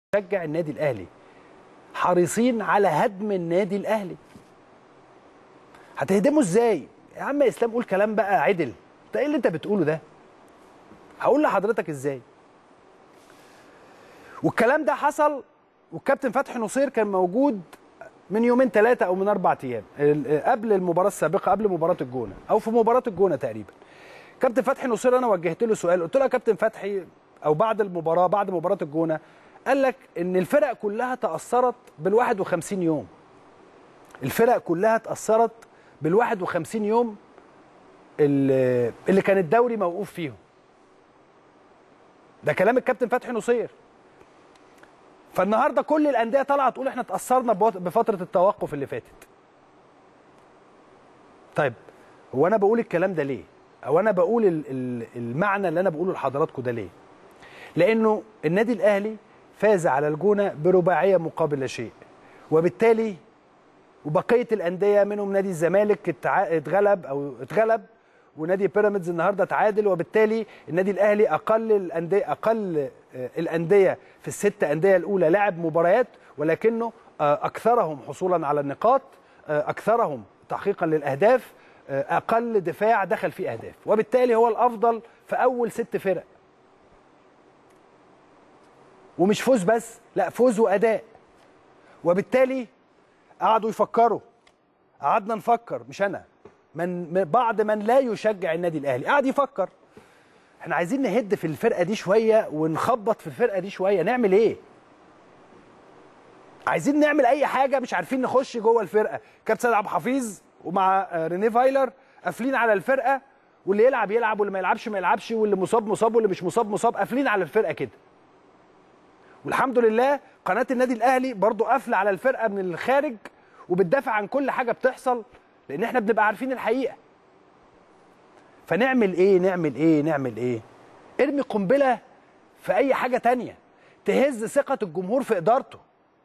شجع النادي الاهلي حريصين على هدم النادي الاهلي هتهدمه ازاي يا عم اسلام قول كلام بقى عدل انت ايه اللي انت بتقوله ده هقول لحضرتك ازاي والكلام ده حصل والكابتن فتحي نصير كان موجود من يومين ثلاثه او من اربع ايام قبل المباراه السابقه قبل مباراه الجونه او في مباراه الجونه تقريبا كابتن فتحي نصير انا وجهت له سؤال قلت له يا كابتن فتحي او بعد المباراه بعد مباراه الجونه قال لك ان الفرق كلها تاثرت بال 51 يوم الفرق كلها تاثرت بال 51 يوم اللي, اللي كان الدوري موقوف فيهم ده كلام الكابتن فتحي نصير فالنهارده كل الانديه طالعه تقول احنا اتاثرنا بفتره التوقف اللي فاتت طيب هو انا بقول الكلام ده ليه او انا بقول المعنى اللي انا بقوله لحضراتكم ده ليه لانه النادي الاهلي فاز على الجونه برباعيه مقابل لا شيء وبالتالي وبقيه الانديه منهم نادي الزمالك اتغلب او اتغلب ونادي بيراميدز النهارده تعادل وبالتالي النادي الاهلي اقل الانديه اقل الانديه في الست انديه الاولى لعب مباريات ولكنه اكثرهم حصولا على النقاط اكثرهم تحقيقا للاهداف اقل دفاع دخل فيه اهداف وبالتالي هو الافضل في اول ست فرق ومش فوز بس لا فوز واداء وبالتالي قعدوا يفكروا قعدنا نفكر مش انا من بعض من لا يشجع النادي الاهلي قعد يفكر احنا عايزين نهد في الفرقه دي شويه ونخبط في الفرقه دي شويه نعمل ايه عايزين نعمل اي حاجه مش عارفين نخش جوه الفرقه كابتن سيد عبد الحفيظ ومع رينيه فايلر قافلين على الفرقه واللي يلعب يلعب واللي ما يلعبش ما يلعبش واللي مصاب مصاب واللي مش مصاب مصاب قافلين على الفرقه كده والحمد لله قناه النادي الاهلي برضو قافله على الفرقه من الخارج وبتدافع عن كل حاجه بتحصل لان احنا بنبقى عارفين الحقيقه فنعمل ايه نعمل ايه نعمل ايه ارمي قنبله في اي حاجه تانية تهز ثقه الجمهور في ادارته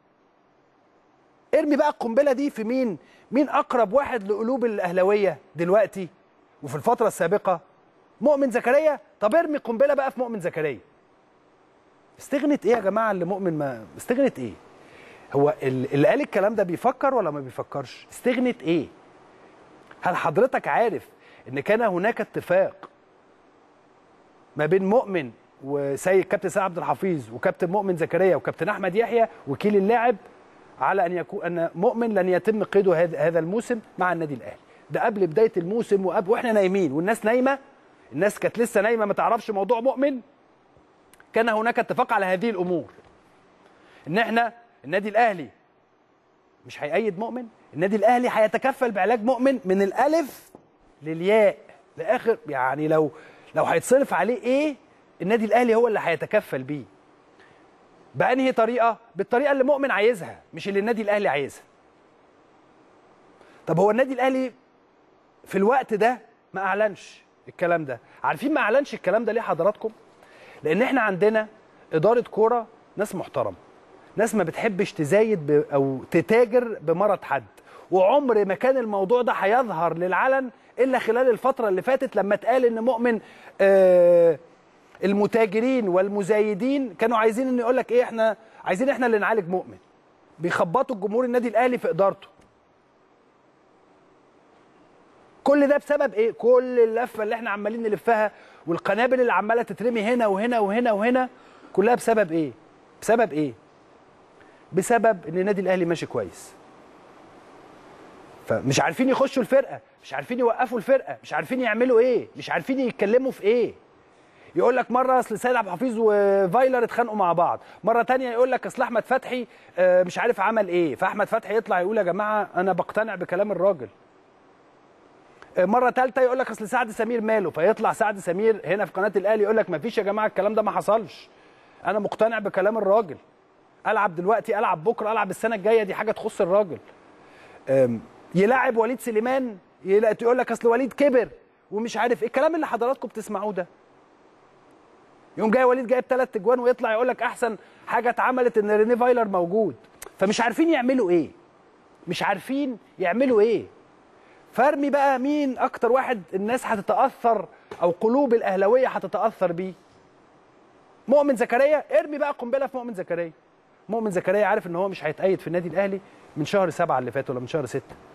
ارمي بقى القنبله دي في مين مين اقرب واحد لقلوب الاهلاويه دلوقتي وفي الفتره السابقه مؤمن زكريا طب ارمي قنبله بقى في مؤمن زكريا استغنت ايه يا جماعه اللي مؤمن ما استغنت ايه هو اللي قال الكلام ده بيفكر ولا ما بيفكرش استغنت ايه هل حضرتك عارف ان كان هناك اتفاق ما بين مؤمن وسيد كابتن سيد عبد الحفيظ وكابتن مؤمن زكريا وكابتن احمد يحيى وكيل اللاعب على ان يكون ان مؤمن لن يتم قيده هذا الموسم مع النادي الاهلي ده قبل بدايه الموسم وقبل واحنا نايمين والناس نايمه الناس كانت لسه نايمه ما تعرفش موضوع مؤمن كان هناك اتفاق على هذه الامور ان احنا النادي الاهلي مش هيأيد مؤمن النادي الاهلي هيتكفل بعلاج مؤمن من الالف للياء لاخر يعني لو لو هيتصرف عليه ايه النادي الاهلي هو اللي هيتكفل بيه بانهي طريقه بالطريقه اللي مؤمن عايزها مش اللي النادي الاهلي عايزها طب هو النادي الاهلي في الوقت ده ما اعلنش الكلام ده عارفين ما اعلنش الكلام ده ليه حضراتكم لان احنا عندنا اداره كوره ناس محترمه ناس ما بتحبش تزايد ب... او تتاجر بمرض حد وعمر ما كان الموضوع ده هيظهر للعلن الا خلال الفتره اللي فاتت لما اتقال ان مؤمن آه المتاجرين والمزايدين كانوا عايزين ان يقول لك ايه احنا عايزين احنا اللي نعالج مؤمن بيخبطوا الجمهور النادي الاهلي في ادارته كل ده بسبب ايه كل اللفه اللي احنا عمالين نلفها والقنابل اللي عماله تترمي هنا وهنا وهنا وهنا كلها بسبب ايه بسبب ايه بسبب ان النادي الاهلي ماشي كويس فمش عارفين يخشوا الفرقه مش عارفين يوقفوا الفرقه مش عارفين يعملوا ايه مش عارفين يتكلموا في ايه يقول لك مره اصل سيد عبد الحفيظ وفايلر اتخانقوا مع بعض مره تانية يقول لك اصل احمد فتحي مش عارف عمل ايه فاحمد فتحي يطلع يقول يا جماعه انا بقتنع بكلام الراجل مره ثالثه يقول لك اصل سعد سمير ماله فيطلع سعد سمير هنا في قناه الاهلي يقول لك ما فيش يا جماعه الكلام ده ما حصلش انا مقتنع بكلام الراجل العب دلوقتي العب بكره العب السنه الجايه دي حاجه تخص الراجل يلاعب وليد سليمان يقول لك اصل وليد كبر ومش عارف ايه الكلام اللي حضراتكم بتسمعوه ده يوم جاي وليد جايب ثلاث اجوان ويطلع يقول لك احسن حاجه اتعملت ان ريني فايلر موجود فمش عارفين يعملوا ايه مش عارفين يعملوا ايه فارمي بقى مين اكتر واحد الناس هتتاثر او قلوب الاهلاويه هتتاثر بيه مؤمن زكريا ارمي بقى قنبله في مؤمن زكريا مؤمن زكريا عارف ان هو مش هيتأيد في النادي الاهلي من شهر سبعة اللي فات ولا من شهر ستة